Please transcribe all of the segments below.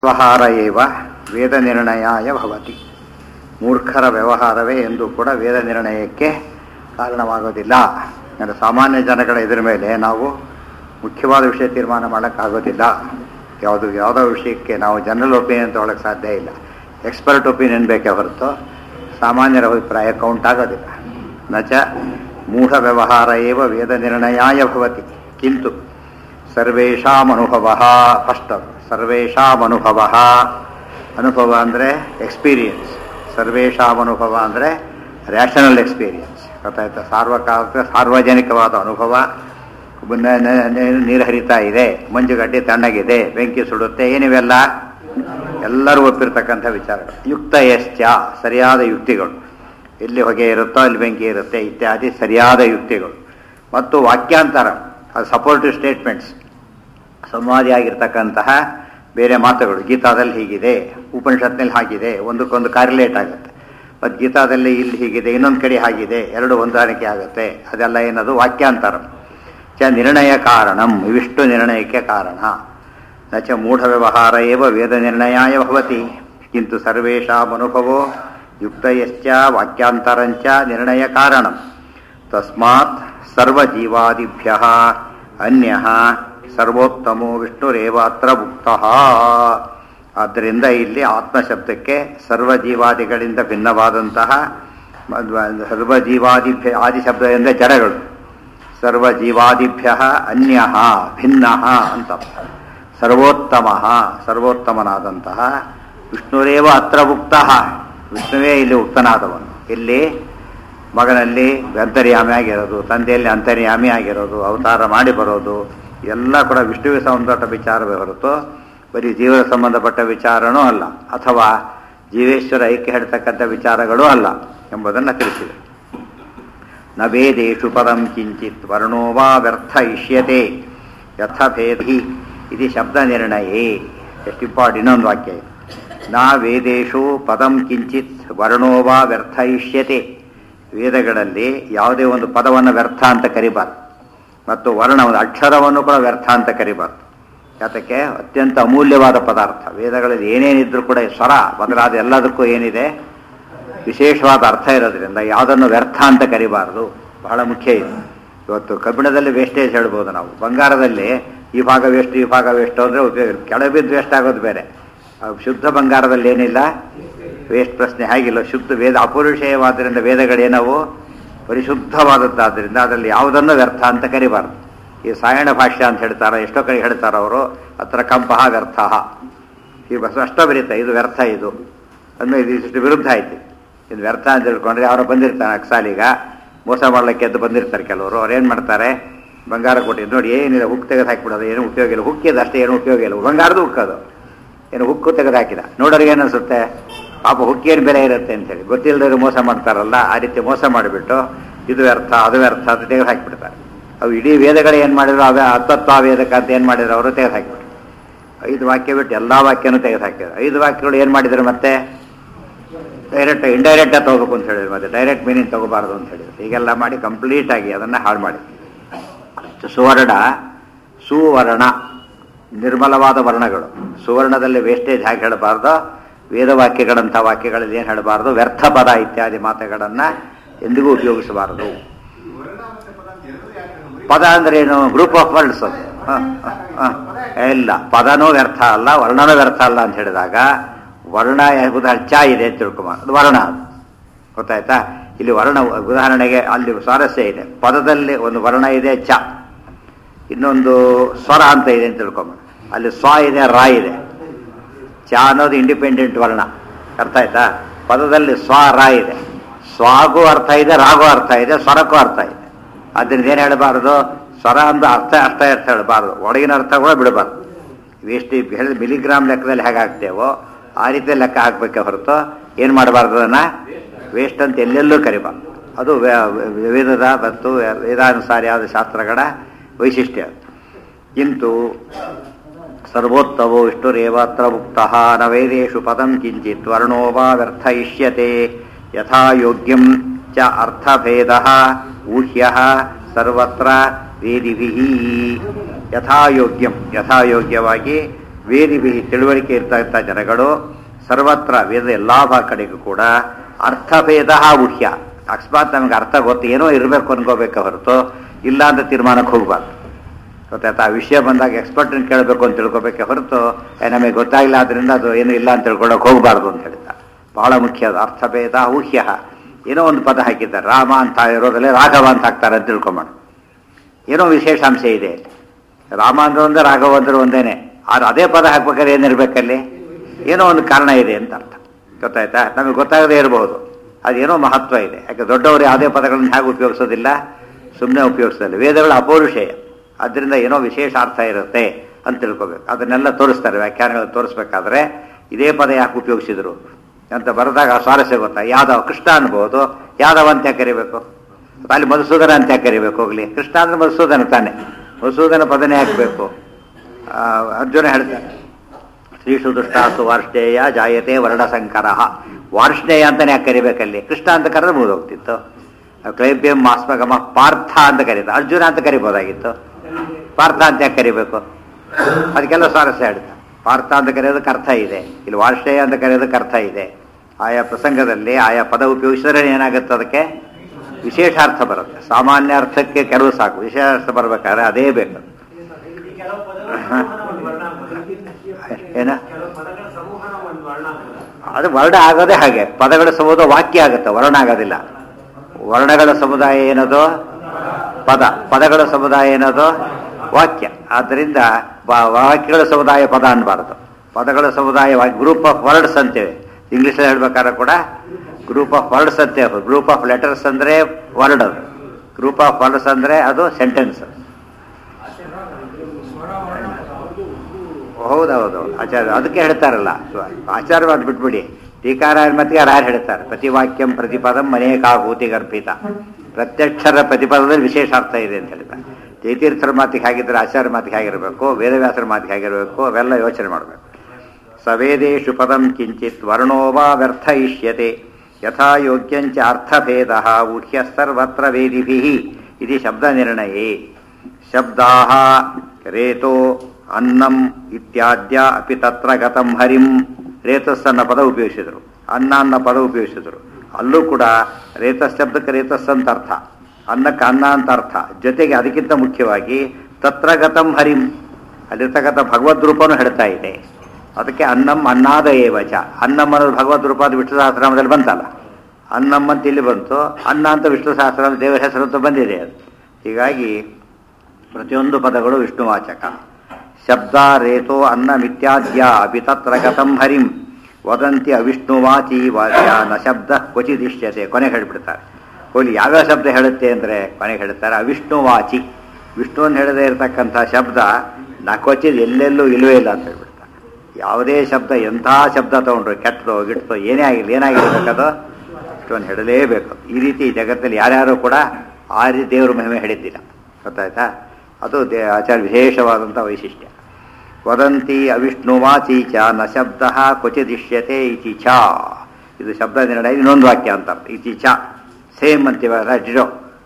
ವ್ಯವಹಾರ ಏವ ವೇದ ನಿರ್ಣಯಾಯ ಭವತಿ ಮೂರ್ಖರ ವ್ಯವಹಾರವೇ ಎಂದು ಕೂಡ ವೇದ ನಿರ್ಣಯಕ್ಕೆ ಕಾರಣವಾಗೋದಿಲ್ಲ ಅಂದರೆ ಸಾಮಾನ್ಯ ಜನಗಳ ಎದುರ ಮೇಲೆ ನಾವು ಮುಖ್ಯವಾದ ವಿಷಯ ತೀರ್ಮಾನ ಮಾಡೋಕ್ಕಾಗೋದಿಲ್ಲ ಯಾವುದು ಯಾವುದೋ ವಿಷಯಕ್ಕೆ ನಾವು ಜನರಲ್ ಒಪಿನಿಯನ್ ತೊಗೊಳಕ್ಕೆ ಸಾಧ್ಯ ಇಲ್ಲ ಎಕ್ಸ್ಪರ್ಟ್ ಒಪಿನಿಯನ್ ಬೇಕೇ ಹೊರತು ಸಾಮಾನ್ಯರ ಅಭಿಪ್ರಾಯ ಕೌಂಟ್ ಆಗೋದಿಲ್ಲ ನಚ ಮೂಢ ವ್ಯವಹಾರ ಏವ ವೇದ ನಿರ್ಣಯಾಯ ಭವತಿ ಕಿಂತು ಸರ್ವೇಷಾಂ ಅನುಭವ ಫಸ್ಟ್ ಸರ್ವೇಷಾಂ ಅನುಭವ ಅನುಭವ ಅಂದರೆ ಎಕ್ಸ್ಪೀರಿಯನ್ಸ್ ಸರ್ವೇಷಾಂ ಅನುಭವ ಅಂದರೆ ರ್ಯಾಷನಲ್ ಎಕ್ಸ್ಪೀರಿಯನ್ಸ್ ಗೊತ್ತಾಯ್ತಾ ಸಾರ್ವಕಾಲಿಕ ಸಾರ್ವಜನಿಕವಾದ ಅನುಭವ ನ- ನ- ನ- ನೀರು ಹರಿತಾ ಇದೆ ಮಂಜುಗಡ್ಡೆ ತಣ್ಣಗಿದೆ ಬೆಂಕಿ ಸುಡುತ್ತೆ ಏನಿವೆಲ್ಲ ಎಲ್ಲರೂ ಒಪ್ಪಿರ್ತಕ್ಕಂಥ ವಿಚಾರಗಳು ಯುಕ್ತ ಎಶ್ಚ ಸರಿಯಾದ ಯುಕ್ತಿಗಳು ಎಲ್ಲಿ ಹೊಗೆ ಇರುತ್ತೋ ಅಲ್ಲಿ ಬೆಂಕಿ ಇರುತ್ತೆ ಇತ್ಯಾದಿ ಸರಿಯಾದ ಯುಕ್ತಿಗಳು ಮತ್ತು ವಾಕ್ಯಾಂತರ ಅದು ಸಪೋರ್ಟಿವ್ ಸ್ಟೇಟ್ಮೆಂಟ್ಸ್ ಸಂವಾದಿಯಾಗಿರ್ತಕ್ಕಂತಹ ಬೇರೆ ಮಾತುಗಳು ಗೀತಾದಲ್ಲಿ ಹೀಗಿದೆ ಉಪನಿಷತ್ನಲ್ಲಿ ಹಾಗಿದೆ ಒಂದಕ್ಕೊಂದು ಕಾರ್ಯಲೇಟ್ ಆಗುತ್ತೆ ಮತ್ತು ಗೀತಾದಲ್ಲಿ ಇಲ್ಲಿ ಹೀಗಿದೆ ಇನ್ನೊಂದು ಕಡೆ ಹಾಗಿದೆ ಎರಡು ಹೊಂದಾಣಿಕೆ ಆಗುತ್ತೆ ಅದೆಲ್ಲ ಏನದು ವಾಕ್ಯಾಂತರ ಚ ನಿರ್ಣಯ ಕಾರಣಂ ಇವಿಷ್ಟು ನಿರ್ಣಯಕ್ಕೆ ಕಾರಣ ನ ಚ ಮೂಢ ವ್ಯವಹಾರ ಏವ ವೇದ ನಿರ್ಣಯಾಯ ಭವತಿ ಕಿಂತು ಸರ್ವೇಷಾಂ ಅನುಭವೋ ಯುಕ್ತಯಶ್ಚ ವಾಕ್ಯಾಂತರಂಚ ನಿರ್ಣಯ ಕಾರಣಂ ತಸ್ಮಾತ್ ಸರ್ವಜೀವಾದಿಭ್ಯ ಅನ್ಯ ಸರ್ವೋತ್ತಮೋ ವಿಷ್ಣುರೇವ ಅತ್ರ ಮುಕ್ತಃ ಆದ್ದರಿಂದ ಇಲ್ಲಿ ಆತ್ಮಶಬ್ದಕ್ಕೆ ಸರ್ವಜೀವಾದಿಗಳಿಂದ ಭಿನ್ನವಾದಂತಹ ಮಧ್ವ- ಸರ್ವಜೀವಾದಿಭ್ಯ ಆದಿ ಶಬ್ದದಿಂದ ಜಡಗಳು ಸರ್ವಜೀವಾದಿಭ್ಯ ಅನ್ಯ ಭಿನ್ನ ಅಂತ ಸರ್ವೋತ್ತಮ ಸರ್ವೋತ್ತಮನಾದಂತಹ ವಿಷ್ಣುರೇವ ಅತ್ರ ಉಕ್ತಃ ವಿಷ್ಣುವೇ ಇಲ್ಲಿ ಉಕ್ತನಾದವನು ಇಲ್ಲಿ ಮಗನಲ್ಲಿ ಅಂತರ್ಯಾಮಿ ಆಗಿರೋದು ತಂದೆಯಲ್ಲಿ ಅಂತರ್ಯಾಮಿ ಆಗಿರೋದು ಅವತಾರ ಮಾಡಿ ಬರೋದು ಎಲ್ಲ ಕೂಡ ವಿಷ್ಣುವಿಗೆ ಸಂಬಂಧಪಟ್ಟ ವಿಚಾರವೇ ಹೊರತು ಬರೀ ಜೀವನ ಸಂಬಂಧಪಟ್ಟ ವಿಚಾರನೂ ಅಲ್ಲ ಅಥವಾ ಜೀವೇಶ್ವರ ಐಕ್ಯ ಹೇಳ್ತಕ್ಕಂಥ ವಿಚಾರಗಳೂ ಅಲ್ಲ ಎಂಬುದನ್ನು ತಿಳಿಸಿದೆ ನ ವೇದೇಶು ಪದಂ ಕಿಂಚಿತ್ ವರ್ಣೋ ವಾ ವ್ಯರ್ಥ ಇಷ್ಯತೆ ಯಥಭೇದಿ ಇದು ಶಬ್ದ ನಿರ್ಣಯೇ ಎಷ್ಟು ಇಂಪಾರ್ಟ್ ಇನ್ನೊಂದು ವಾಕ್ಯ ಇದು ನಾ ವೇದೇಶು ಪದಂ ಕಿಂಚಿತ್ ವರ್ಣೋ ವಾ ವ್ಯರ್ಥ ಇಷ್ಯತೆ ವೇದಗಳಲ್ಲಿ ಯಾವುದೇ ಒಂದು ಪದವನ್ನು ವ್ಯರ್ಥ ಅಂತ ಕರಿಬಾರ್ದು ಮತ್ತು ವರ್ಣ ಒಂದು ಅಕ್ಷರವನ್ನು ಕೂಡ ವ್ಯರ್ಥ ಅಂತ ಕರಿಬಾರ್ದು ಯಾತಕ್ಕೆ ಅತ್ಯಂತ ಅಮೂಲ್ಯವಾದ ಪದಾರ್ಥ ವೇದಗಳಲ್ಲಿ ಏನೇನಿದ್ರೂ ಕೂಡ ಸ್ವರ ಬದಲಾದ ಎಲ್ಲದಕ್ಕೂ ಏನಿದೆ ವಿಶೇಷವಾದ ಅರ್ಥ ಇರೋದ್ರಿಂದ ಯಾವುದನ್ನು ವ್ಯರ್ಥ ಅಂತ ಕರಿಬಾರದು ಬಹಳ ಮುಖ್ಯ ಇದು ಇವತ್ತು ಕಬ್ಬಿಣದಲ್ಲಿ ವೇಸ್ಟೇಜ್ ಹೇಳ್ಬೋದು ನಾವು ಬಂಗಾರದಲ್ಲಿ ಈ ಭಾಗ ವೇಸ್ಟ್ ಈ ಭಾಗ ವೇಸ್ಟ್ ಅಂದರೆ ಉಪಯೋಗ ಇಲ್ಲ. ಕೆಳಬಿದ್ದು ವೇಸ್ಟ್ ಆಗೋದು ಬೇರೆ ಆ ಶುದ್ಧ ಬಂಗಾರದಲ್ಲಿ ಏನಿಲ್ಲ ವೇಸ್ಟ್ ಪ್ರಶ್ನೆ ಹೇಗಿಲ್ಲ ಶುದ್ಧ ವೇದ ಅಪೌರುಷೇಯವಾದ್ದರಿಂದ ವೇದಗಳೇನವು ಪರಿಶುದ್ಧವಾದದ್ದಾದ್ದರಿಂದ ಅದರಲ್ಲಿ ಯಾವುದನ್ನು ವ್ಯರ್ಥ ಅಂತ ಕರಿಬಾರ್ದು ಈ ಸಾಯಣ ಭಾಷ್ಯ ಅಂತ ಹೇಳ್ತಾರೆ ಎಷ್ಟೋ ಕಡೆ ಹೇಳ್ತಾರೆ ಅವರು ಅತ್ರ ಕಂಪಃ ವ್ಯರ್ಥ ಈ ಬಸ್ ಅಷ್ಟ ಬರೀತಾ ಇದು ವ್ಯರ್ಥ ಇದು ಅಂದ್ರೆ ಇದು ಇಷ್ಟು ವಿರುದ್ಧ ಆಯ್ತು ಇದು ವ್ಯರ್ಥ ಅಂತ ತಿಳ್ಕೊಂಡ್ರೆ ಅವರು ಬಂದಿರ್ತಾರೆ ಅಕ್ಸಾಲಿಗ ಮೋಸ ಮಾಡ್ಲಿಕ್ಕೆ ಎದ್ದು ಬಂದಿರ್ತಾರೆ ಕೆಲವರು ಅವ್ರು ಏನು ಮಾಡ್ತಾರೆ ಬಂಗಾರ ಕೊಟ್ಟಿದ್ದು ನೋಡಿ ಏನಿಲ್ಲ ಹುಕ್ ತೆಗೆದು ಹಾಕಿಬಿಡೋದು ಏನು ಉಪಯೋಗ ಇಲ್ಲ ಹುಕ್ಕಿದ ಅಷ್ಟೇ ಏನು ಉಪಯೋಗ ಇಲ್ಲ ಬಂಗಾರದ ಹುಕ್ಕದು ಏನು ಹುಕ್ಕು ತೆಗೆದು ಹಾಕಿದ ನೋಡೋರಿಗೆ ಏನು ಅನ್ಸುತ್ತೆ ಪಾಪ ಹುಕ್ಕೇನು ಬೆಲೆ ಇರುತ್ತೆ ಅಂತೇಳಿ ಗೊತ್ತಿಲ್ಲದವ್ರು ಮೋಸ ಮಾಡ್ತಾರಲ್ಲ ಆ ರೀತಿ ಮೋಸ ಮಾಡಿಬಿಟ್ಟು ಇದು ವ್ಯರ್ಥ ಅದು ವ್ಯರ್ಥ ಅಂತ ತೆಗೆದು ಹಾಕಿಬಿಡ್ತಾರೆ ಅವು ಇಡೀ ವೇದಗಳು ಏನು ಮಾಡಿದ್ರು ಅವೇ ಹತ್ತತ್ತು ವೇದಕ ಅಂತ ಏನು ಮಾಡಿದ್ರು ಅವರು ತೆಗೆದು ಹಾಕಿಬಿಟ್ರು ಐದು ವಾಕ್ಯ ಬಿಟ್ಟು ಎಲ್ಲ ವಾಕ್ಯನೂ ತೆಗೆದು ಹಾಕಿದ್ರು ಐದು ವಾಕ್ಯಗಳು ಏನು ಮಾಡಿದ್ರು ಮತ್ತೆ ಡೈರೆಕ್ಟ್ ಇಂಡೈರೆಕ್ಟಾಗಿ ತಗೋಬೇಕು ಅಂತ ಹೇಳಿದ್ರು ಮತ್ತೆ ಡೈರೆಕ್ಟ್ ಮೀನಿಂಗ್ ತಗೋಬಾರ್ದು ಅಂತ ಹೇಳಿದ್ರು ಹೀಗೆಲ್ಲ ಮಾಡಿ ಕಂಪ್ಲೀಟ್ ಆಗಿ ಅದನ್ನು ಹಾಳು ಮಾಡಿ ಸುವರ್ಣ ಸುವರ್ಣ ನಿರ್ಮಲವಾದ ವರ್ಣಗಳು ಸುವರ್ಣದಲ್ಲಿ ವೇಸ್ಟೇಜ್ ಹಾಗೆ ಹೇಳಬಾರ್ದು ವೇದವಾಕ್ಯಗಳಂಥ ವಾಕ್ಯಗಳಲ್ಲಿ ಏನು ಹೇಳಬಾರ್ದು ವ್ಯರ್ಥ ಪದ ಇತ್ಯಾದಿ ಮಾತುಗಳನ್ನು ಎಂದಿಗೂ ಉಪಯೋಗಿಸಬಾರದು ಪದ ಅಂದ್ರೆ ಏನು ಗ್ರೂಪ್ ಆಫ್ ವರ್ಡ್ಸ್ ಅದು ಹ, ಹ, ಹ. ಇಲ್ಲ ಪದನೂ ವ್ಯರ್ಥ ಅಲ್ಲ ವರ್ಣನೂ ವ್ಯರ್ಥ ಅಲ್ಲ ಅಂತ ಹೇಳಿದಾಗ ವರ್ಣ ಉದಾಹರಣೆ ಚ ಇದೆ ಅಂತ ತಿಳ್ಕೊಂಬ ಅದು ವರ್ಣ ಅದು ಗೊತ್ತಾಯ್ತಾ ಇಲ್ಲಿ ವರ್ಣ ಉದಾಹರಣೆಗೆ ಅಲ್ಲಿ ಸ್ವಾರಸ್ಯ ಇದೆ ಪದದಲ್ಲಿ ಒಂದು ವರ್ಣ ಇದೆ ಚ ಇನ್ನೊಂದು ಸ್ವರ ಅಂತ ಇದೆ ಅಂತ ತಿಳ್ಕೊಂಬ ಅಲ್ಲಿ ಸ್ವ ಇದೆ ರಾ ಇದೆ ಚ ಅನ್ನೋದು ಇಂಡಿಪೆಂಡೆಂಟ್ ವರ್ಣ ಅರ್ಥ ಆಯ್ತಾ ಪದದಲ್ಲಿ ಸ್ವ ರಾ ಇದೆ ಸ್ವಾಗೂ ಅರ್ಥ ಇದೆ ರಾಗೂ ಅರ್ಥ ಇದೆ ಸ್ವರಕ್ಕೂ ಅರ್ಥ ಇದೆ ಅದರಿಂದ ಏನು ಹೇಳಬಾರ್ದು ಸ್ವರ ಅಂದ್ರೆ ಅರ್ಥ ಅರ್ಥ ಅರ್ಥ ಹೇಳಬಾರ್ದು ಒಳಗಿನ ಅರ್ಥ ಕೂಡ ಬಿಡಬಾರ್ದು ಎಷ್ಟು ಹೇಳಿದ ಮಿಲಿಗ್ರಾಮ್ ಲೆಕ್ಕದಲ್ಲಿ ಹೇಗೆ ಹಾಕ್ತೇವೋ ಆ ರೀತಿ ಲೆಕ್ಕ ಹಾಕ್ಬೇಕೆ ಹೊರತು ಏನು ಮಾಡಬಾರ್ದು ಅದನ್ನು ವೇಸ್ಟ್ ಅಂತ ಎಲ್ಲೆಲ್ಲೂ ಕರಿಬಾರ್ದು ಅದು ವೇ- ವೇದದ ಮತ್ತು ವೇದಾನುಸಾರಿಯಾದ ಶಾಸ್ತ್ರಗಳ ವೈಶಿಷ್ಟ್ಯ ಕಿಂತು ಸರ್ವೋತ್ತಮೋ ವಿಷ್ಣುರೇವಾತ್ರ ಮುಕ್ತಃ ನ ವೇದೇಶು ಪದಂ ಕಿಂಚಿತ್ ವರ್ಣೋ ವಾ ವ್ಯರ್ಥ ಇಷ್ಯತೆ ಯಥಾ ಯೋಗ್ಯಂ ಚ ಅರ್ಥಭೇದ ಊಹ್ಯ ಸರ್ವತ್ರ ವೇದಿಭಿ ಯಥಾಯೋಗ್ಯಂ ಯಥಾಯೋಗ್ಯವಾಗಿ ವೇದಿಭಿ ತಿಳುವಳಿಕೆ ಇರ್ತಕ್ಕಂಥ ಜನಗಳು ಸರ್ವತ್ರ ವೇದ ಎಲ್ಲ ಭಾಗ ಕಡೆಗೂ ಕೂಡ ಅರ್ಥಭೇದ ಊಹ್ಯ ಅಕಸ್ಮಾತ್ ನಮಗೆ ಅರ್ಥ ಗೊತ್ತು ಏನೋ ಇರಬೇಕು ಅನ್ಕೋಬೇಕೆ ಹೊರತು ಇಲ್ಲ ಅಂತ ತೀರ್ಮಾನಕ್ಕೆ ಹೋಗ್ಬಾರ್ದು ಗೊತ್ತಾಯ್ತಾ ಆ ವಿಷಯ ಬಂದಾಗ ಎಕ್ಸ್ಪರ್ಟ್ನ ಕೇಳಬೇಕು ಅಂತ ತಿಳ್ಕೊಬೇಕೆ ಹೊರತು ಏ, ನಮಗೆ ಗೊತ್ತಾಗಿಲ್ಲ ಅದರಿಂದ ಅದು ಏನು ಇಲ್ಲ ಅಂತ ತಿಳ್ಕೊಳ್ಳೋಕೆ ಹೋಗಬಾರ್ದು ಅಂತ ಹೇಳ್ತಾ ಬಹಳ ಮುಖ್ಯ ಅದು ಅರ್ಥಭೇದ ಊಹ್ಯ ಏನೋ ಒಂದು ಪದ ಹಾಕಿದ್ದಾರೆ ರಾಮ ಅಂತ ಇರೋದಲ್ಲೇ ರಾಘವ ಅಂತ ಹಾಕ್ತಾರೆ ಅಂತ ತಿಳ್ಕೊಂಬೋಣ ಏನೋ ವಿಶೇಷಾಂಶ ಇದೆ ಅಲ್ಲಿ ರಾಮ ಅಂದ್ರೆ ಒಂದೇ ರಾಘವ ಅಂದ್ರೆ ಒಂದೇನೆ ಆದ್ರೆ ಅದೇ ಪದ ಹಾಕ್ಬೇಕಾದ್ರೆ ಏನಿರ್ಬೇಕಲ್ಲಿ ಏನೋ ಒಂದು ಕಾರಣ ಇದೆ ಅಂತ ಅರ್ಥ ಗೊತ್ತಾಯ್ತಾ ನಮಗೆ ಗೊತ್ತಾಗದೇ ಇರಬಹುದು ಅದೇನೋ ಮಹತ್ವ ಇದೆ ಯಾಕೆ ದೊಡ್ಡವರು ಯಾವುದೇ ಪದಗಳನ್ನು ಹೇಗೆ ಉಪಯೋಗಿಸೋದಿಲ್ಲ ಸುಮ್ಮನೆ ಉಪಯೋಗಿಸೋದಿಲ್ಲ ವೇದಗಳ ಅಪೌರುಷೇಯ ಅದರಿಂದ ಏನೋ ವಿಶೇಷ ಅರ್ಥ ಇರುತ್ತೆ ಅಂತ ತಿಳ್ಕೊಬೇಕು ಅದನ್ನೆಲ್ಲ ತೋರಿಸ್ತಾರೆ ವ್ಯಾಖ್ಯಾನಗಳು ತೋರಿಸ್ಬೇಕಾದ್ರೆ ಇದೇ ಪದ ಯಾಕೆ ಉಪಯೋಗಿಸಿದ್ರು ಅಂತ ಬರೆದಾಗ ಸ್ವಾರಸ್ಯ ಗೊತ್ತಾ ಯಾದವ ಕೃಷ್ಣ ಅನ್ಬೋದು ಯಾದವ ಅಂತ ಯಾಕೆ ಕರಿಬೇಕು ಅಲ್ಲಿ ಮಧುಸೂದನ ಅಂತ ಯಾಕೆ ಕರಿಬೇಕು ಹೋಗ್ಲಿ ಕೃಷ್ಣ ಅಂದ್ರೆ ಮಧುಸೂದನ ತಾನೆ ಮಧುಸೂದನ ಪದನೇ ಹಾಕಬೇಕು ಅರ್ಜುನ ಹೇಳ್ತಾನೆ ಶ್ರೀಷು ದುಷ್ಟಾಸು ವಾರ್ಷ್ಣೇಯ ಜಾಯತೆ ವರ್ಣಸಂಕರ ವಾರ್ಷ್ಣೇಯ ಅಂತಾನೆ ಯಾಕೆ ಕರಿಬೇಕಲ್ಲಿ ಕೃಷ್ಣ ಅಂತ ಕರೆದ್ರೆ ಮುಗಿದೋಗ್ತಿತ್ತು ಕ್ಲೈಬ್ಯಂ ಮಾಸ್ಮಗಮ ಪಾರ್ಥ ಅಂತ ಕರೀತಾರೆ ಅರ್ಜುನ ಅಂತ ಕರಿಬೋದಾಗಿತ್ತು ಪಾರ್ಥ ಅಂತ ಯಾಕೆ ಕರಿಬೇಕು ಅದಕ್ಕೆಲ್ಲ ಸ್ವಾರಸ್ಯ ಹೇಳ್ತಾರೆ ಪಾರ್ಥ ಅಂತ ಕರೆಯೋದಕ್ಕೆ ಅರ್ಥ ಇದೆ ಇಲ್ಲಿ ವಾರ್ಷೇಯ ಅಂತ ಕರೆಯೋದಕ್ಕೆ ಅರ್ಥ ಇದೆ ಆಯಾ ಪ್ರಸಂಗದಲ್ಲಿ ಆಯಾ ಪದ ಉಪಯೋಗಿಸಿದ್ರೆ ಏನಾಗುತ್ತೆ ಅದಕ್ಕೆ ವಿಶೇಷ ಅರ್ಥ ಬರುತ್ತೆ ಸಾಮಾನ್ಯ ಅರ್ಥಕ್ಕೆ ಕೆಲವು ಸಾಕು ವಿಶೇಷ ಅರ್ಥ ಬರ್ಬೇಕಾದ್ರೆ ಅದೇ ಬೇಕು ಈ ಕೆಲವು ಪದಗಳ ಸಂವಹನ ಒಂದು ವರ್ಣ ಆಗುತ್ತಲ್ಲ. ಏನ ಕೆಲವು ಪದಗಳ ಸಂವಹನ ಒಂದು ವರ್ಣ ಆಗುತ್ತಲ್ಲ. ಅದು ವರ್ಣ ಆಗೋದೇ ಹಾಗೆ ಪದಗಳ ಸಮುದಾಯ ವಾಕ್ಯ ಆಗುತ್ತೆ ವರ್ಣ ಆಗೋದಿಲ್ಲ ವರ್ಣಗಳ ಸಮುದಾಯ ಏನದು ಪದ ಪದಗಳ ಸಮುದಾಯ ಏನದು ವಾಕ್ಯ ಆದ್ದರಿಂದ ವ- ವಾಕ್ಯಗಳ ಸಮುದಾಯ ಪದ ಅನ್ಬಾರದು ಪದಗಳ ಸಮುದಾಯ ಗ್ರೂಪ್ ಆಫ್ ವರ್ಡ್ಸ್ ಅಂತೇವೆ ಇಂಗ್ಲೀಷಲ್ಲಿ ಹೇಳ್ಬೇಕಾದ್ರೆ ಕೂಡ ಗ್ರೂಪ್ ಆಫ್ ವರ್ಡ್ಸ್ ಅಂತೇವೆ ಗ್ರೂಪ್ ಆಫ್ ಲೆಟರ್ಸ್ ಅಂದ್ರೆ ವರ್ಡ್ ಅದು ಗ್ರೂಪ್ ಆಫ್ ವರ್ಡ್ಸ್ ಅಂದ್ರೆ ಅದು ಸೆಂಟೆನ್ಸ್ ಹೌದೌದು ಆಚಾರ್ಯ ಅದಕ್ಕೆ ಹೇಳ್ತಾರಲ್ಲ ಆಚಾರ್ಯ ಮಾತು ಬಿಟ್ಬಿಡಿ ಟೀಕಾರಾಯಣ ಮತಿಗೆ ಯಾರು ಹೇಳ್ತಾರೆ ಪ್ರತಿವಾಕ್ಯಂ ಪ್ರತಿಪದಂ ಅನೇಕಾಭೂತಿ ಗರ್ಭಿತ ಪ್ರತ್ಯಕ್ಷರ ಪ್ರತಿಪದದಲ್ಲಿ ವಿಶೇಷ ಅರ್ಥ ಇದೆ ಅಂತ ಹೇಳ್ತಾರೆ ಜಯತೀರ್ಥರ ಮಾತಿಗೆ ಹೇಗಿದ್ರೆ ಆಚಾರ್ಯ ಮಾತಿಗೆ ಹೇಗಿರಬೇಕು ವೇದವ್ಯಾಸರ ಮಾತಿಗೆ ಹೇಗಿರಬೇಕು ಅವೆಲ್ಲ ಯೋಚನೆ ಮಾಡಬೇಕು ಸವೇದೇಶು ಪದಂ ಕಿಂಚಿತ್ ವರ್ಣೋ ವಾ ವ್ಯರ್ಥ ಇಷ್ಯತೆ ಯಥಾ ಯೋಗ್ಯಂಚ ಅರ್ಥಭೇದ ಊಹ್ಯ ಸರ್ವತ್ರ ವೇದಿಭಿ ಇದು ಶಬ್ದ ನಿರ್ಣಯೇ ಶಬ್ದಾ ರೇತೋ ಅನ್ನಂ ಇತ್ಯಾದ್ಯ ಅಪಿ ತತ್ರ ಗತಂ ಹರಿಂ ರೇತಸ್ ಅನ್ನೋ ಪದ ಉಪಯೋಗಿಸಿದರು ಅನ್ನ ಅನ್ನೋ ಪದ ಉಪಯೋಗಿಸಿದರು ಅಲ್ಲೂ ಕೂಡ ರೇತಸ್ ಶಬ್ದಕ್ಕೆ ರೇತಸ್ ಅಂತ ಅರ್ಥ ಅನ್ನಕ್ಕೆ ಅನ್ನ ಅಂತ ಅರ್ಥ ಜೊತೆಗೆ ಅದಕ್ಕಿಂತ ಮುಖ್ಯವಾಗಿ ತತ್ರ ಗತಂ ಹರಿಂ ಅಲ್ಲಿರ್ತಕ್ಕಂಥ ಭಗವದ್ ರೂಪನೂ ಹೇಳ್ತಾ ಇದೆ ಅದಕ್ಕೆ ಅನ್ನಂ ಅನ್ನಾದ ಏವಚ ಅನ್ನಂ ಅನ್ನೋದು ಭಗವದ್ ರೂಪ ಅದು ವಿಷ್ಣು ಸಹಸ್ರನಾಮದಲ್ಲಿ ಬಂತಲ್ಲ ಅನ್ನಂ ಅಂತ ಇಲ್ಲಿ ಬಂತು ಅನ್ನ ಅಂತ ವಿಷ್ಣು ಸಹಸ್ರನಾಮ ದೇವರ ಹೆಸರು ಅಂತ ಬಂದಿದೆ ಅದು ಹೀಗಾಗಿ ಪ್ರತಿಯೊಂದು ಪದಗಳು ವಿಷ್ಣುವಾಚಕ ಶಬ್ದ ರೇತೋ ಅನ್ನಮಿತ್ಯಾದ್ಯ ಅಪಿ ತತ್ರ ಗತಂ ಹರಿಂ ವದಂತಿ ಅವಿಷ್ಣುವಾಚಿ ವಾಚ್ಯ ನ ಶಬ್ದ ಕ್ವಚಿದಿಷ್ಯತೆ ಕೊನೆಗೆ ಹೇಳ್ಬಿಡ್ತಾರೆ ಹೋಲಿ ಯಾವ್ಯಾವ ಶಬ್ದ ಹೇಳುತ್ತೆ ಅಂದರೆ ಕೊನೆಗೆ ಹೇಳ್ತಾರೆ ಅವಿಷ್ಣುವಾಚಿ ವಿಷ್ಣುವನ್ನು ಹೇಳದೇ ಇರತಕ್ಕಂಥ ಶಬ್ದ ನ ಕ್ವಚಿದ್ ಎಲ್ಲೆಲ್ಲೂ ಇಲ್ಲವೇ ಇಲ್ಲ ಅಂತ ಹೇಳ್ಬಿಡ್ತಾರೆ ಯಾವುದೇ ಶಬ್ದ ಎಂಥ ಶಬ್ದ ತಗೊಂಡ್ರು ಕೆಟ್ಟದೋ ಗಿಟ್ಟದೋ ಏನೇ ಆಗಿರಲಿ ಏನಾಗಿರ್ಬೇಕದು ಇಷ್ಟೊಂದು ಹೇಳಲೇಬೇಕು ಈ ರೀತಿ ಜಗತ್ತಲ್ಲಿ ಯಾರ್ಯಾರು ಕೂಡ ಆ ರೀತಿ ದೇವರ ಮಹಿಮೆ ಹೇಳಿದ್ದಿಲ್ಲ ಗೊತ್ತಾಯ್ತಾ ಅದು ದೇ ಆಚಾರ್ಯ ವಿಶೇಷವಾದಂಥ ವೈಶಿಷ್ಟ್ಯ ವದಂತಿ ಅವಿಷ್ಣುವಾಚಿ ಚ ನ ಶಬ್ದ ಕ್ವಚಿದಿಷ್ಯತೆ ಇತಿ ಚ ಇದು ಶಬ್ದ ನಿರ್ಣಯ ಇನ್ನೊಂದು ವಾಕ್ಯ ಅಂತ ಅರ್ಥ ಇತಿ ಚ ಸೇಮ್ ಅಂತೀವಲ್ಲ ಡಿಡೋ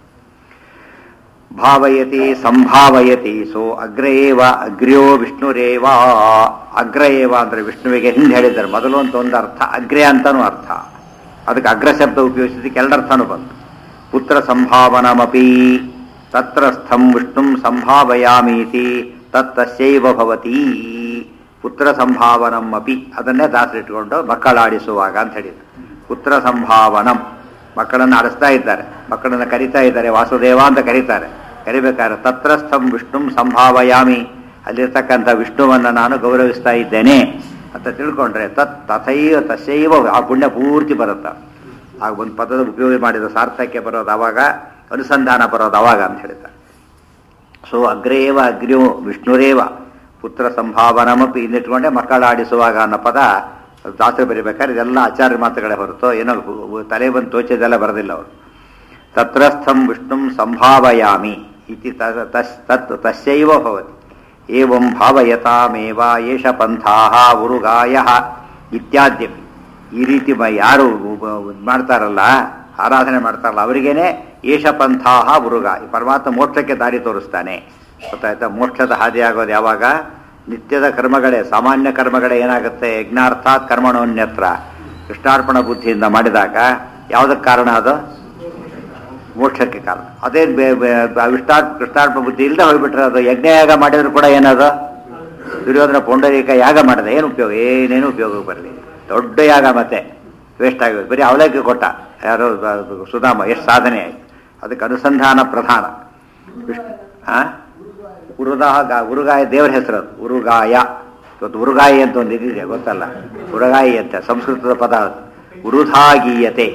ಭಾವಯತಿ ಸಂಭಾವಯತಿ ಸೊ ಅಗ್ರಯೇವ ಅಗ್ರ್ಯೋ ವಿಷ್ಣುರೇವ ಅಗ್ರಯೇವ ಅಂದ್ರೆ ವಿಷ್ಣುವಿಗೆ ಹಿಂದೆ ಹೇಳಿದ್ದಾರೆ ಮೊದಲು ಅಂತ ಒಂದು ಅರ್ಥ ಅಗ್ರ್ಯ ಅಂತಾನು ಅರ್ಥ ಅದಕ್ಕೆ ಅಗ್ರ ಶಬ್ದ ಉಪಯೋಗಿಸಿದ್ದಕ್ಕೆ ಎರಡರ್ಥನೂ ಬಂತು ಪುತ್ರ ಸಂಭಾವನಮಪಿ ತತ್ರಸ್ಥಂ ವಿಷ್ಣುಂ ಸಂಭಾವಯಾಮೀತಿ ತತ್ತಸ್ಯೈವ ಭವತಿ ಪುತ್ರ ಸಂಭಾವನಂ ಅಪಿ ಅದನ್ನೇ ದಾಸರಿಟ್ಕೊಂಡು ಮಕ್ಕಳಾಡಿಸುವಾಗ ಅಂತ ಹೇಳಿದ್ರು ಪುತ್ರ ಸಂಭಾವನಂ ಮಕ್ಕಳನ್ನು ಆಡಿಸ್ತಾ ಇದ್ದಾರೆ ಮಕ್ಕಳನ್ನು ಕರಿತಾ ಇದ್ದಾರೆ ವಾಸುದೇವ ಅಂತ ಕರೀತಾರೆ ಕರಿಬೇಕಾದ್ರೆ ತತ್ರಸ್ಥಂ ವಿಷ್ಣುಂ ಸಂಭಾವಯಾಮಿ ಅಲ್ಲಿರ್ತಕ್ಕಂಥ ವಿಷ್ಣುವನ್ನು ನಾನು ಗೌರವಿಸ್ತಾ ಇದ್ದೇನೆ ಅಂತ ತಿಳ್ಕೊಂಡ್ರೆ ತತ್ ತಥೈವ ತಸ್ಯೈವ ಆ ಪುಣ್ಯ ಪೂರ್ತಿ ಬರುತ್ತೆ ಆಗ ಒಂದು ಪದದ ಉಪಯೋಗ ಮಾಡಿದ ಸಾರ್ಥಕ್ಯ ಬರೋದು ಅವಾಗ ಅನುಸಂಧಾನ ಬರೋದು ಅವಾಗ ಅಂತ ಹೇಳ್ತಾರೆ ಸೊ ಅಗ್ರೇವ ಅಗ್ರ್ಯೋ ವಿಷ್ಣುರೇವ ಪುತ್ರ ಸಂಭಾವನಮಪಿ ಇನ್ನಿಟ್ಕೊಂಡೆ ಮಕ್ಕಳಾಡಿಸುವಾಗ ಅನ್ನೋ ಪದ ದಾಸರು ಬರೀಬೇಕಾದ್ರೆ ಇದೆಲ್ಲ ಆಚಾರ್ಯ ಮಾತುಗಳೇ ಹೊರತು ಏನೋ ಹು- ತಲೆ ಬಂದು ತೋಚದೆಲ್ಲ ಬರೋದಿಲ್ಲ ಅವರು ತತ್ರಸ್ಥಂ ವಿಷ್ಣುಂ ಸಂಭಾವಯಾಮಿ ಇತಿ ತ- ತಸ್- ತತ್ ತಸ್ಯೈವ ಭವತಿ ಏವಂ ಭಾವಯತಾಮೇವ ಏಷ ಪಂಥಾಹ ಉರುಗಾಯ ಇತ್ಯಾದ್ಯಪಿ ಈ ರೀತಿ ಮ- ಯಾರು ಉ- ಉ- ಮಾಡ್ತಾರಲ್ಲ ಆರಾಧನೆ ಮಾಡ್ತಾರಲ್ಲ ಅವರಿಗೇನೆ ಏಷ ಪಂಥಾಹ ಉರುಗ ಈ ಪರಮಾತ್ಮ ಮೋಕ್ಷಕ್ಕೆ ದಾರಿ ತೋರಿಸ್ತಾನೆ ಗೊತ್ತಾಯ್ತಾ ಮೋಕ್ಷದ ಹಾದಿ ಆಗೋದು ಯಾವಾಗ ನಿತ್ಯದ ಕರ್ಮಗಳೇ ಸಾಮಾನ್ಯ ಕರ್ಮಗಳೇ ಏನಾಗುತ್ತೆ ಯಜ್ಞಾರ್ಥಾತ್ ಕರ್ಮಣೋನ್ಯತ್ರ ಕೃಷ್ಣಾರ್ಪಣ ಬುದ್ಧಿಯಿಂದ ಮಾಡಿದಾಗ ಯಾವುದಕ್ಕೆ ಕಾರಣ ಅದು ಮೋಕ್ಷಕ್ಕೆ ಕಾರಣ ಅದೇ ಬೆ- ಬೆ- ಬ- ವಿಷ್ಣಾರ್ಪ ಕೃಷ್ಣಾರ್ಪ ಬುದ್ಧಿ ಇಲ್ಲದೆ ಹೋಗ್ಬಿಟ್ರೆ ಅದು ಯಜ್ಞಯಾಗ ಮಾಡಿದ್ರು ಕೂಡ ಏನದು ದುರ್ಯೋಧನ ಪೌಂಡರೀಕ ಯಾಗ ಮಾಡಿದೆ ಏನು ಉಪಯೋಗ ಏನೇನು ಉಪಯೋಗ ಬರಲಿ ದೊಡ್ಡ ಯಾಗ ಮತ್ತೆ ವೇಸ್ಟ್ ಆಗೋದು ಬರೀ ಅವಲಕ್ಕಿ ಕೊಟ್ಟ ಯಾರೋ ಬ- ಸುಧಾಮ ಎಷ್ಟು ಸಾಧನೆ ಆಯ್ತು ಅದಕ್ಕೆ ಅನುಸಂಧಾನ ಪ್ರಧಾನ ವಿಷ್ಣು ಆ ಉರುದಾಹ ಗಾ ಉರುಗಾಯ ದೇವರ ಹೆಸರು ಅದು ಉರುಗಾಯ ಇವತ್ತು ಉರುಗಾಯಿ ಅಂತ ಒಂದು ಇದಿದೆ ಗೊತ್ತಲ್ಲ ಉರುಗಾಯಿ ಅಂತ ಸಂಸ್ಕೃತದ ಪದ ಅದು ಉರುಧಾಗೀಯತೆ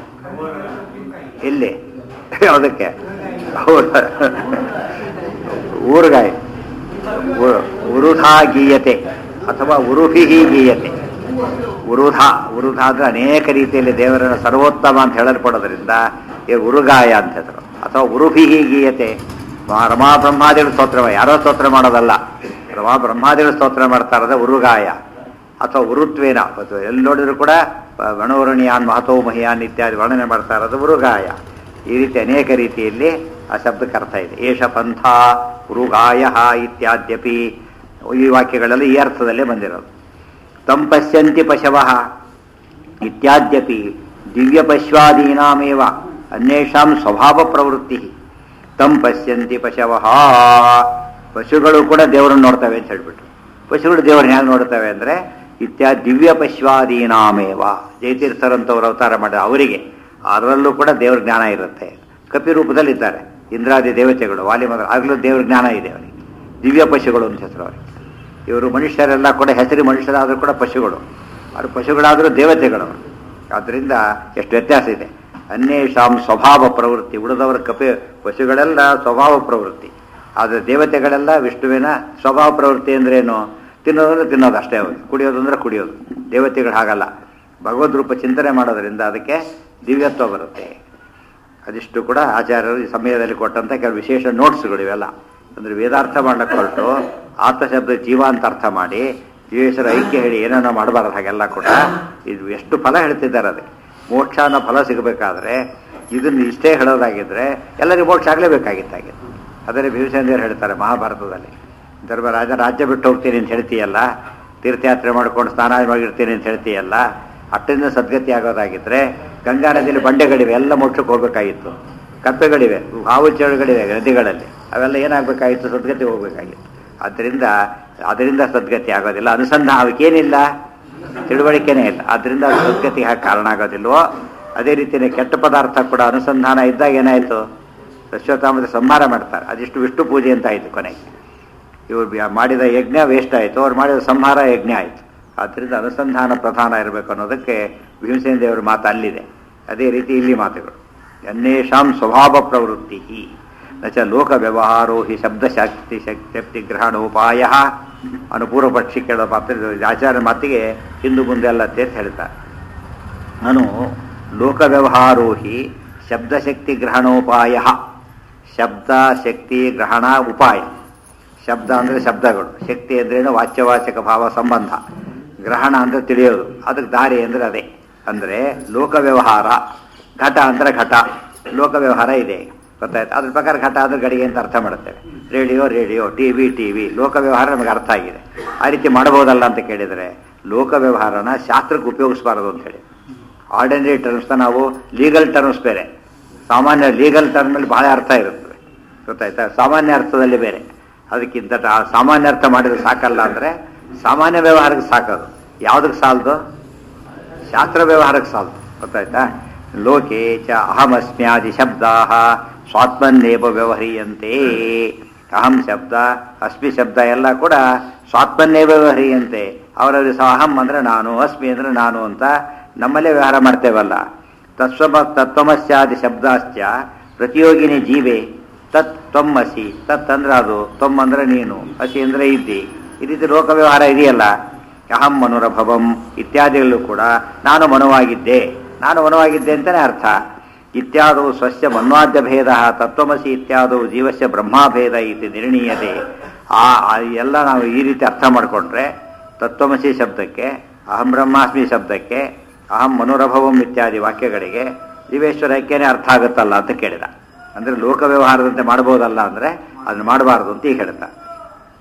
ಎಲ್ಲಿ ಯಾವುದಕ್ಕೆ ಹೌದು ಊರುಗಾಯಿ ಉ- ಉರುಧಾ ಗೀಯತೆ ಅಥವಾ ಉರುಹಿಹಿ ಗೀಯತೆ ಉರುಧ ಉರುಧ ಅಂದ್ರೆ ಅನೇಕ ರೀತಿಯಲ್ಲಿ ದೇವರನ್ನು ಸರ್ವೋತ್ತಮ ಅಂತ ಹೇಳಲ್ಪಡೋದ್ರಿಂದ ಈ ಉರುಗಾಯ ಅಂತ ಹೆಸರು ಅಥವಾ ಉರುಹಿಹಿ ಗೀಯತೆ ಮಾ- ರಮಾ ಬ್ರಹ್ಮಾದಿಗಳು ಸ್ತೋತ್ರ ಯಾರೋ ಸ್ತೋತ್ರ ಮಾಡೋದಲ್ಲ ರಮಾ ಬ್ರಹ್ಮಾದಿಗಳು ಸ್ತೋತ್ರ ಮಾಡ್ತಾ ಇರೋದೇ ಉರುಗಾಯ ಅಥವಾ ಉರುತ್ವೇನ ಅಥವಾ ಎಲ್ಲಿ ನೋಡಿದ್ರು ಕೂಡ ಗಣವರ್ಣಿಯಾನ್ ಮಹತೋ ಮಹಿಯಾನ್ ಇತ್ಯಾದಿ ವರ್ಣನೆ ಮಾಡ್ತಾ ಇರೋದು ಉರುಗಾಯ ಈ ರೀತಿ ಅನೇಕ ರೀತಿಯಲ್ಲಿ ಆ ಶಬ್ದಕ್ಕೆ ಅರ್ಥ ಇದೆ ಏಷ ಪಂಥ ಉರುಗಾಯ ಇತ್ಯಾದ್ಯಪಿ ಈ ವಾಕ್ಯಗಳೆಲ್ಲ ಈ ಅರ್ಥದಲ್ಲೇ ಬಂದಿರೋದು ತಂ ಪಶ್ಯಂತಿ ಪಶವ ಇತ್ಯಾದ್ಯಪಿ ದಿವ್ಯ ಪಶ್ವಾದೀನಾಮೇವ ಅನ್ಯೇಷಾಂ ಸ್ವಭಾವ ಪ್ರವೃತ್ತಿ ತಂ ಪಶ್ಯಂತಿ ಪಶವ ಪಶುಗಳು ಕೂಡ ದೇವರನ್ನು ನೋಡ್ತವೆ ಅಂತ ಹೇಳ್ಬಿಟ್ಟು ಪಶುಗಳು ದೇವರನ್ನ ಹೇಗೆ ನೋಡ್ತವೆ ಅಂದರೆ ಇತ್ಯಾ ದಿವ್ಯ ಪಶ್ವಾದೀನಾಮೇವ ಜಯತೀರ್ಥರಂತವರು ಅವತಾರ ಮಾಡಿದ ಅವರಿಗೆ ಅದರಲ್ಲೂ ಕೂಡ ದೇವ್ರ ಜ್ಞಾನ ಇರುತ್ತೆ ಕಪಿ ರೂಪದಲ್ಲಿದ್ದಾರೆ ಇಂದ್ರಾದಿ ದೇವತೆಗಳು ವಾಲಿ ಮಗ ಆಗಲೂ ದೇವ್ರ ಜ್ಞಾನ ಇದೆ ಅವರಿಗೆ ದಿವ್ಯ ಪಶುಗಳು ಅಂತ ಹೆಸರು ಅವರಿಗೆ ಇವರು ಮನುಷ್ಯರೆಲ್ಲ ಕೂಡ ಹೆಸರು ಮನುಷ್ಯರಾದರೂ ಕೂಡ ಪಶುಗಳು ಅವರು ಪಶುಗಳಾದರೂ ದೇವತೆಗಳು ಅವರು ಆದ್ದರಿಂದ ಎಷ್ಟು ವ್ಯತ್ಯಾಸ ಇದೆ ಅನ್ಯೇಷಾಂ ಸ್ವಭಾವ ಪ್ರವೃತ್ತಿ ಉಳಿದವರ ಕಪಿ ಪಶುಗಳೆಲ್ಲ ಸ್ವಭಾವ ಪ್ರವೃತ್ತಿ ಆದರೆ ದೇವತೆಗಳೆಲ್ಲ ವಿಷ್ಣುವಿನ ಸ್ವಭಾವ ಪ್ರವೃತ್ತಿ ಅಂದ್ರೇನು ತಿನ್ನೋದಂದ್ರೆ ತಿನ್ನೋದು ಅಷ್ಟೇ ಅವರು ಕುಡಿಯೋದು ಅಂದ್ರೆ ಕುಡಿಯೋದು ದೇವತೆಗಳು ಹಾಗಲ್ಲ ಭಗವದ್ ರೂಪ ಚಿಂತನೆ ಮಾಡೋದ್ರಿಂದ ಅದಕ್ಕೆ ದಿವ್ಯತ್ವ ಬರುತ್ತೆ ಅದಿಷ್ಟು ಕೂಡ ಆಚಾರ್ಯರು ಈ ಸಮಯದಲ್ಲಿ ಕೊಟ್ಟಂತ ಕೆಲವು ವಿಶೇಷ ನೋಟ್ಸ್ಗಳು ಇವೆಲ್ಲ ಅಂದ್ರೆ ವೇದಾರ್ಥ ಮಾಡಕ್ಕೆ ಹೊರಟು ಆತ್ಮ ಶಬ್ದ ಜೀವ ಅಂತ ಅರ್ಥ ಮಾಡಿ ಜೀವೇಶ್ವರ ಐಕ್ಯ ಹೇಳಿ ಏನೇನೋ ಮಾಡಬಾರದು ಹಾಗೆಲ್ಲ ಕೂಡ ಇದು ಎಷ್ಟು ಫಲ ಹೇಳ್ತಿದ್ದಾರೆ ಅದಕ್ಕೆ ಮೋಕ್ಷ ಅನ್ನೋ ಫಲ ಸಿಗಬೇಕಾದ್ರೆ ಇದನ್ನು ಇಷ್ಟೇ ಹೇಳೋದಾಗಿದ್ರೆ ಎಲ್ಲರಿಗೂ ಮೋಕ್ಷ ಆಗಲೇಬೇಕಾಗಿತ್ತಾಗಿತ್ತು ಅದರಲ್ಲಿ ಭೀಮಸೇಂದ್ರ ಹೇಳ್ತಾರೆ ಮಹಾಭಾರತದಲ್ಲಿ ಧರ್ಮರಾಜ ರಾಜ್ಯ ಬಿಟ್ಟು ಹೋಗ್ತೀನಿ ಅಂತ ಹೇಳ್ತೀಯಲ್ಲ ತೀರ್ಥಯಾತ್ರೆ ಮಾಡ್ಕೊಂಡು ಸ್ನಾನ ಮಾಡಿರ್ತೀನಿ ಅಂತ ಹೇಳ್ತೀಯಲ್ಲ ಅಟ್ಟಿಂದ ಸದ್ಗತಿ ಆಗೋದಾಗಿದ್ರೆ ಗಂಗಾ ನದಿಯಲ್ಲಿ ಬಂಡೆಗಳಿವೆ ಎಲ್ಲ ಮೋಕ್ಷಕ್ಕೆ ಹೋಗ್ಬೇಕಾಗಿತ್ತು ಕಪ್ಪೆಗಳಿವೆ ಹಾವು ಚೇಳುಗಳಿವೆ ನದಿಗಳಲ್ಲಿ ಅವೆಲ್ಲ ಏನಾಗಬೇಕಾಗಿತ್ತು ಸದ್ಗತಿ ಹೋಗ್ಬೇಕಾಗಿತ್ತು ಆದ್ದರಿಂದ ಅದರಿಂದ ಸದ್ಗತಿ ಆಗೋದಿಲ್ಲ ಅನುಸಂಧಾನ ಅವಕ್ಕೇನಿಲ್ಲ ತಿಳುವಳಿಕೆನೇ ಇಲ್ಲ ಅದರಿಂದ ಅದು ಸದ್ಗತಿಗೆ ಹಾಗೆ ಕಾರಣ ಆಗೋದಿಲ್ವೋ ಅದೇ ರೀತಿಯೇ ಕೆಟ್ಟ ಪದಾರ್ಥ ಕೂಡ ಅನುಸಂಧಾನ ಇದ್ದಾಗ ಏನಾಯಿತು ಅಶ್ವತ್ಥಾಮದ ಸಂಹಾರ ಮಾಡ್ತಾರೆ ಅದಿಷ್ಟು ವಿಷ್ಣು ಪೂಜೆ ಅಂತ ಆಯಿತು ಕೊನೆಗೆ ಇವ್ರು ಬ್ಯಾ- ಮಾಡಿದ ಯಜ್ಞ ವೇಸ್ಟ್ ಆಯಿತು ಅವ್ರು ಮಾಡಿದ ಸಂಹಾರ ಯಜ್ಞ ಆಯಿತು ಆದ್ದರಿಂದ ಅನುಸಂಧಾನ ಪ್ರಧಾನ ಇರಬೇಕು ಅನ್ನೋದಕ್ಕೆ ಭೀಮಸೇನ ದೇವರ ಮಾತು ಅಲ್ಲಿದೆ ಅದೇ ರೀತಿ ಇಲ್ಲಿ ಮಾತುಗಳು ಅನ್ಯೇಷಾಂ ಸ್ವಭಾವ ಪ್ರವೃತ್ತಿ ನ ಚ ಲೋಕ ವ್ಯವಹಾರೋ ಹಿ ಶಬ್ದ ಶಕ್ತಿ ಶಕ್ತಿ ಗ್ರಹಣೋಪಾಯ ಅನುಪೂರ್ವ ಪಕ್ಷಿ ಕೇಳೋ ಪಾತ್ರ ಆಚಾರ್ಯ ಮಾತಿಗೆ ಹಿಂದೂ ಮುಂದೆ ಎಲ್ಲ ಅಂತ ಹೇಳ್ತಾರೆ ನಾನು ಲೋಕ ವ್ಯವಹಾರೋ ಹಿ ಶಬ್ದಶಕ್ತಿ ಗ್ರಹಣೋಪಾಯ ಶಬ್ದ ಶಕ್ತಿ ಗ್ರಹಣ ಉಪಾಯ ಶಬ್ದ ಅಂದರೆ ಶಬ್ದಗಳು ಶಕ್ತಿ ಅಂದ್ರೇನು ವಾಚ್ಯವಾಚಕ ಭಾವ ಸಂಬಂಧ ಗ್ರಹಣ ಅಂದರೆ ತಿಳಿಯೋದು ಅದಕ್ಕೆ ದಾರಿ ಅಂದರೆ ಅದೇ ಅಂದರೆ ಲೋಕ ವ್ಯವಹಾರ ಘಟ ಅಂದರೆ ಘಟ ಲೋಕ ವ್ಯವಹಾರ ಇದೆ ಗೊತ್ತಾಯ್ತು ಅದ್ರ ಪ್ರಕಾರ ಘಟ ಅಂದರೆ ಗಡಿಗೆ ಅಂತ ಅರ್ಥ ಮಾಡುತ್ತೇವೆ radio radio T V T V ಲೋಕ ವ್ಯವಹಾರ ನಮಗೆ ಅರ್ಥ ಆಗಿದೆ ಆ ರೀತಿ ಮಾಡಬಹುದಲ್ಲ ಅಂತ ಕೇಳಿದರೆ ಲೋಕ ವ್ಯವಹಾರನ ಶಾಸ್ತ್ರಕ್ಕೆ ಉಪಯೋಗಿಸಬಾರದು ಅಂತ ಹೇಳಿ ಆರ್ಡಿನರಿ ಟರ್ಮ್ಸ್ನ ನಾವು ಲೀಗಲ್ ಟರ್ಮ್ಸ್ ಬೇರೆ ಸಾಮಾನ್ಯ ಲೀಗಲ್ ಟರ್ಮಲ್ಲಿ ಬಹಳ ಅರ್ಥ ಇರುತ್ತದೆ ಗೊತ್ತಾಯ್ತಾ ಸಾಮಾನ್ಯ ಅರ್ಥದಲ್ಲಿ ಬೇರೆ ಅದಕ್ಕಿಂತ ಆ ಸಾಮಾನ್ಯ ಅರ್ಥ ಮಾಡಿದ್ರೆ ಸಾಕಲ್ಲ ಅಂದರೆ ಸಾಮಾನ್ಯ ವ್ಯವಹಾರಕ್ಕೆ ಸಾಕೋದು ಯಾವುದಕ್ಕೆ ಸಾಲದು ಶಾಸ್ತ್ರ ವ್ಯವಹಾರಕ್ಕೆ ಸಾಲದು ಗೊತ್ತಾಯ್ತಾ ಲೋಕೆ ಚ ಅಹಮಸ್ಮ್ಯಾದಿ ಶಬ್ದಾ ಸ್ವಾತ್ಮನ್ನೇವ ವ್ಯವಹರಿಯಂತೆ ಅಹಂ ಶಬ್ದ ಅಸ್ಮಿ ಶಬ್ದ ಎಲ್ಲ ಕೂಡ ಸ್ವಾತ್ಮನ್ನೇವ ವ್ಯವಹರಿಯಂತೆ ಅವರಲ್ಲಿ ಸಹ ಅಹಂ ಅಂದರೆ ನಾನು ಅಸ್ಮಿ ಅಂದರೆ ನಾನು ಅಂತ ನಮ್ಮಲ್ಲೇ ವ್ಯವಹಾರ ಮಾಡ್ತೇವಲ್ಲ ತತ್ವ ತತ್ವಮಸ್ಯಾದಿ ಶಬ್ದಾಶ್ಚ ಪ್ರತಿಯೋಗಿನಿ ಜೀವೆ ತತ್ ತ್ವಮ್ಮಸಿ ತತ್ ಅಂದ್ರೆ ಅದು ತ್ವಮ್ ಅಂದ್ರೆ ನೀನು ಹಸಿ ಅಂದ್ರೆ ಇದ್ದಿ ಈ ರೀತಿ ಲೋಕ ವ್ಯವಹಾರ ಇದೆಯಲ್ಲ ಅಹಂ ಮನುರಭವಂ ಇತ್ಯಾದಿಗಳಲ್ಲೂ ಕೂಡ ನಾನು ಮನುವಾಗಿದ್ದೆ ನಾನು ಮನುವಾಗಿದ್ದೆ ಅಂತಲೇ ಅರ್ಥ ಇತ್ಯಾದವು ಸ್ವಸ್ಯ ಮನ್ವಾದ್ಯ ಭೇದ ತತ್ವಮಸಿ ಇತ್ಯಾದವು ಜೀವಸ್ಯ ಬ್ರಹ್ಮಾಭೇದ ಇತಿ ನಿರ್ಣೀಯತೆ ಆ ಆ ಎಲ್ಲ ನಾವು ಈ ರೀತಿ ಅರ್ಥ ಮಾಡಿಕೊಂಡ್ರೆ ತತ್ವಮಸಿ ಶಬ್ದಕ್ಕೆ ಅಹಂ ಬ್ರಹ್ಮಾಸ್ಮಿ ಶಬ್ದಕ್ಕೆ ಅಹಂ ಮನುರಭವಂ ಇತ್ಯಾದಿ ವಾಕ್ಯಗಳಿಗೆ ಜೀವೇಶ್ವರ ಐಕ್ಯನೇ ಅರ್ಥ ಆಗುತ್ತಲ್ಲ ಅಂತ ಕೇಳಿದ ಅಂದರೆ ಲೋಕ ವ್ಯವಹಾರದಂತೆ ಮಾಡಬಹುದಲ್ಲ ಅಂದರೆ ಅದನ್ನು ಮಾಡಬಾರದು ಅಂತ ಈಗ ಹೇಳ್ತಾ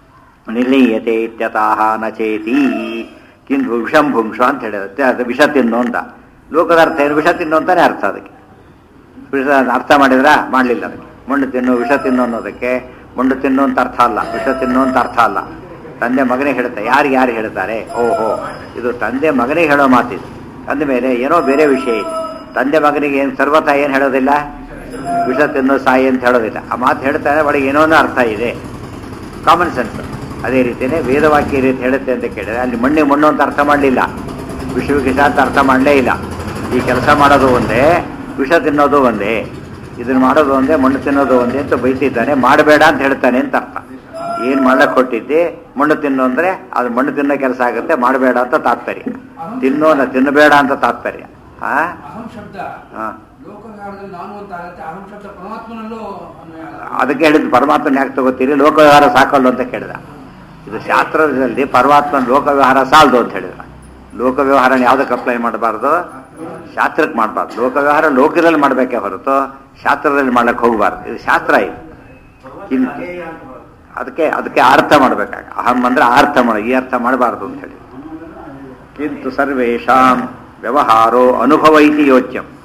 ನಿರ್ಲೀಯತೆ ಇತ್ಯತಃ ನ ಚೇತಿ ಕಿಂತು ವಿಷಂ ಭುಂಕ್ಷ ಅಂತ ಹೇಳಿರುತ್ತೆ ಅದು ವಿಷ ತಿನ್ನು ಅಂತ ಲೋಕದ ಅರ್ಥ ಏನು ವಿಷ ತಿನ್ನು ಅಂತಾನೆ ಅರ್ಥ ಅದಕ್ಕೆ ವಿಷ ಅರ್ಥ ಮಾಡಿದ್ರ ಮಾಡಲಿಲ್ಲ ಅದಕ್ಕೆ ಮಣ್ಣು ತಿನ್ನು ವಿಷ ತಿನ್ನು ಅನ್ನೋದಕ್ಕೆ ಮಣ್ಣು ತಿನ್ನು ಅಂತ ಅರ್ಥ ಅಲ್ಲ ವಿಷ ತಿನ್ನು ಅಂತ ಅರ್ಥ ಅಲ್ಲ ತಂದೆ ಮಗನಿಗೆ ಹೇಳುತ್ತೆ ಯಾರು ಯಾರು ಹೇಳ್ತಾರೆ ಓಹೋ ಇದು ತಂದೆ ಮಗನಿಗೆ ಹೇಳೋ ಮಾತಿದು ಅಂದಮೇಲೆ ಏನೋ ಬೇರೆ ವಿಷಯ ಇದೆ ತಂದೆ ಮಗನಿಗೆ ಏನು ಸರ್ವಥ ಏನು ಹೇಳೋದಿಲ್ಲ ವಿಷ ತಿನ್ನು ಸಾಯಿ ಅಂತ ಹೇಳೋದಿಲ್ಲ ಆ ಮಾತು ಹೇಳ್ತಾರೆ ಒಳಗೆ ಏನೋ ಒಂದು ಅರ್ಥ ಇದೆ ಕಾಮನ್ ಸೆನ್ಸ್ ಅದೇ ರೀತಿಯೇ ವೇದವಾಕ್ಯ ಈ ರೀತಿ ಹೇಳುತ್ತೆ ಅಂತ ಕೇಳಿದ್ರೆ ಅಲ್ಲಿ ಮಣ್ಣೆ ಮಣ್ಣು ಅಂತ ಅರ್ಥ ಮಾಡಲಿಲ್ಲ ವಿಷ ವಿಷ ಅಂತ ಅರ್ಥ ಮಾಡಲೇ ಇಲ್ಲ ಈ ಕೆಲಸ ಮಾಡೋದು ಒಂದೇ ವಿಷ ತಿನ್ನೋದು ಒಂದೇ ಇದನ್ನ ಮಾಡೋದು ಒಂದೇ ಮಣ್ಣು ತಿನ್ನೋದು ಒಂದೇ ಅಂತ ಬೈತಿದ್ದಾನೆ ಮಾಡಬೇಡ ಅಂತ ಹೇಳ್ತಾನೆ ಅಂತ ಅರ್ಥ ಏನು ಮಾಡಕ್ಕೆ ಕೊಟ್ಟಿದ್ದೆ ಮಣ್ಣು ತಿನ್ನು ಅಂದರೆ ಅದು ಮಣ್ಣು ತಿನ್ನೋ ಕೆಲಸ ಆಗುತ್ತೆ ಮಾಡಬೇಡ ಅಂತ ತಾತ್ಪರ್ಯ ತಿನ್ನೋನ ತಿನ್ನಬೇಡ ಅಂತ ತಾತ್ಪರ್ಯ ಆ ಅಹಂ ಶಬ್ದ ಹಾಂ ಲೋಕವ್ಯವಹಾರದಲ್ಲಿ ನಾನು ಅಂತ ಆಗುತ್ತೆ ಅಹಂ ಶಬ್ದ ಪರಮಾತ್ಮನಲ್ಲೂ ಅನ್ವಯ ಆಗುತ್ತೆ. ಅದಕ್ಕೆ ಹೇಳಿದ್ದು ಪರಮಾತ್ಮನ ಯಾಕೆ ತಗೋತೀರಿ ಲೋಕ ವ್ಯವಹಾರ ಸಾಕಲ್ಲ ಅಂತ ಕೇಳಿದ ಇದು ಶಾಸ್ತ್ರದಲ್ಲಿ ಪರಮಾತ್ಮನ ಲೋಕ ವ್ಯವಹಾರ ಸಾಲದು ಅಂತ ಹೇಳಿದ ಲೋಕ ವ್ಯವಹಾರನ ಯಾವುದಕ್ಕೆ ಅಪ್ಲೈ ಮಾಡಬಾರ್ದು ಶಾಸ್ತ್ರಕ್ಕೆ ಮಾಡಬಾರ್ದು ಲೋಕ ವ್ಯವಹಾರ ಲೋಕದಲ್ಲಿ ಮಾಡಬೇಕೇ ಹೊರತು ಶಾಸ್ತ್ರದಲ್ಲಿ ಮಾಡ್ಲಿಕ್ಕೆ ಹೋಗಬಾರ್ದು ಇದು ಶಾಸ್ತ್ರ ಇದು ಇನ್ನು ಅದಕ್ಕೆ ಅದಕ್ಕೆ ಅರ್ಥ ಮಾಡಬೇಕಾಗ ಅಹಂ ಅಂದ್ರೆ ಅರ್ಥ ಮಾಡ ಈ ಅರ್ಥ ಮಾಡಬಾರ್ದು ಅಂತ ಹೇಳಿ ಕಿಂತು ಸರ್ವೇಷಾಂ ವ್ಯವಹಾರೋ ಅನುಭವ ಇತಿ ಯೋಚ್ಯಂ